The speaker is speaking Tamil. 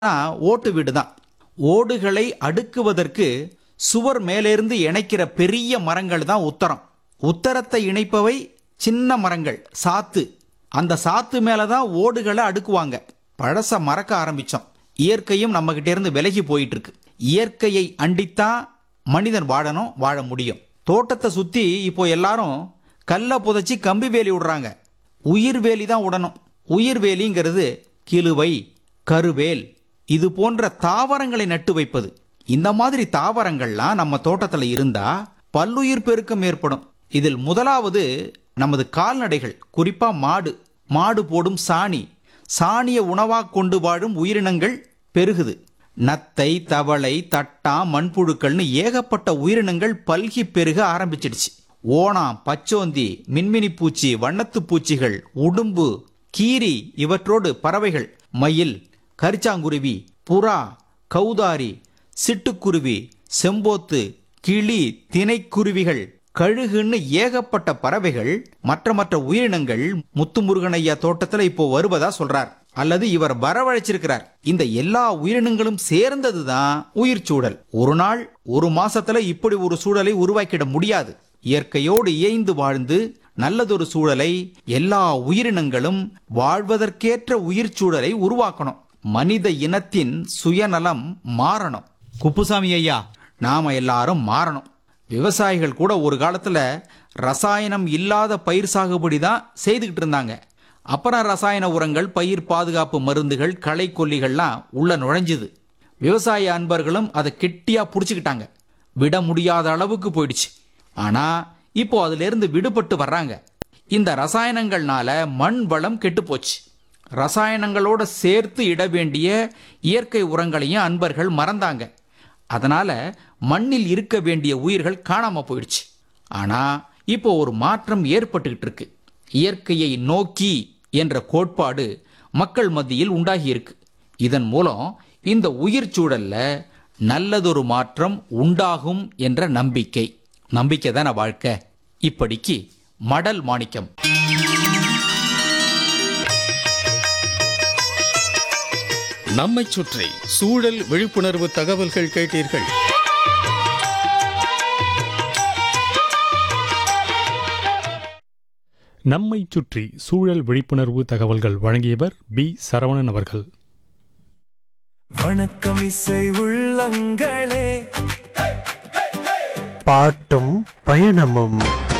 ஓட்டு வீடு தான் ஓடுகளை அடுக்குவதற்கு சுவர் மேலேருந்து இணைக்கிற பெரிய மரங்கள் தான் உத்தரம் உத்தரத்தை இணைப்பவை சின்ன மரங்கள் சாத்து அந்த சாத்து மேல தான் ஓடுகளை அடுக்குவாங்க பழச மறக்க ஆரம்பிச்சோம் இயற்கையும் நம்ம கிட்ட இருந்து விலகி போயிட்டு இருக்கு இயற்கையை அண்டித்தான் மனிதன் வாழணும் வாழ முடியும் தோட்டத்தை சுத்தி இப்போ எல்லாரும் கல்லை புதைச்சி கம்பி வேலி விடுறாங்க உயிர் வேலி தான் விடணும் உயிர் வேலிங்கிறது கிளுவை கருவேல் இது போன்ற தாவரங்களை நட்டு வைப்பது இந்த மாதிரி தாவரங்கள்லாம் நம்ம தோட்டத்தில் இருந்தா பல்லுயிர் பெருக்கம் ஏற்படும் இதில் முதலாவது நமது கால்நடைகள் குறிப்பா மாடு மாடு போடும் சாணி சாணிய உணவாக கொண்டு வாழும் உயிரினங்கள் பெருகுது நத்தை தவளை தட்டா மண்புழுக்கள்னு ஏகப்பட்ட உயிரினங்கள் பல்கி பெருக ஆரம்பிச்சிடுச்சு ஓணாம் பச்சோந்தி மின்மினி பூச்சி வண்ணத்து பூச்சிகள் உடும்பு கீரி இவற்றோடு பறவைகள் மயில் கரிச்சாங்குருவி புறா கௌதாரி சிட்டுக்குருவி செம்போத்து கிளி தினைக்குருவிகள் கழுகுன்னு ஏகப்பட்ட பறவைகள் மற்ற மற்ற உயிரினங்கள் முத்துமுருகன் ஐயா தோட்டத்துல இப்போ வருவதா சொல்றார் அல்லது இவர் வரவழைச்சிருக்கிறார் இந்த எல்லா உயிரினங்களும் சேர்ந்ததுதான் உயிர் சூழல் ஒரு நாள் ஒரு மாசத்துல இப்படி ஒரு சூழலை உருவாக்கிட முடியாது இயற்கையோடு இயைந்து வாழ்ந்து நல்லதொரு சூழலை எல்லா உயிரினங்களும் வாழ்வதற்கேற்ற உயிர் சூழலை உருவாக்கணும் மனித இனத்தின் சுயநலம் மாறணும் குப்புசாமி ஐயா நாம எல்லாரும் மாறணும் விவசாயிகள் கூட ஒரு காலத்துல ரசாயனம் இல்லாத பயிர் சாகுபடி தான் செய்துக்கிட்டு இருந்தாங்க அப்புறம் ரசாயன உரங்கள் பயிர் பாதுகாப்பு மருந்துகள் களை கொல்லிகள்லாம் உள்ள நுழைஞ்சுது விவசாய அன்பர்களும் அதை கெட்டியா புடிச்சுக்கிட்டாங்க விட முடியாத அளவுக்கு போயிடுச்சு ஆனா இப்போ அதுல இருந்து விடுபட்டு வர்றாங்க இந்த ரசாயனங்கள்னால மண் வளம் கெட்டு போச்சு ரசாயனங்களோட சேர்த்து இட வேண்டிய இயற்கை உரங்களையும் அன்பர்கள் மறந்தாங்க அதனால மண்ணில் இருக்க வேண்டிய உயிர்கள் காணாம போயிடுச்சு ஆனா இப்போ ஒரு மாற்றம் ஏற்பட்டுக்கிட்டு இருக்கு இயற்கையை நோக்கி என்ற கோட்பாடு மக்கள் மத்தியில் உண்டாகி இருக்கு இதன் மூலம் இந்த உயிர் சூழல்ல நல்லதொரு மாற்றம் உண்டாகும் என்ற நம்பிக்கை நம்பிக்கை தானே வாழ்க்கை இப்படிக்கு மடல் மாணிக்கம் நம்மைச் சுற்றி சூழல் விழிப்புணர்வு தகவல்கள் கேட்டீர்கள் நம்மைச் சுற்றி சூழல் விழிப்புணர்வு தகவல்கள் வழங்கியவர் பி சரவணன் அவர்கள் வணக்கம் இசை உள்ளங்களே பாட்டும் பயணமும்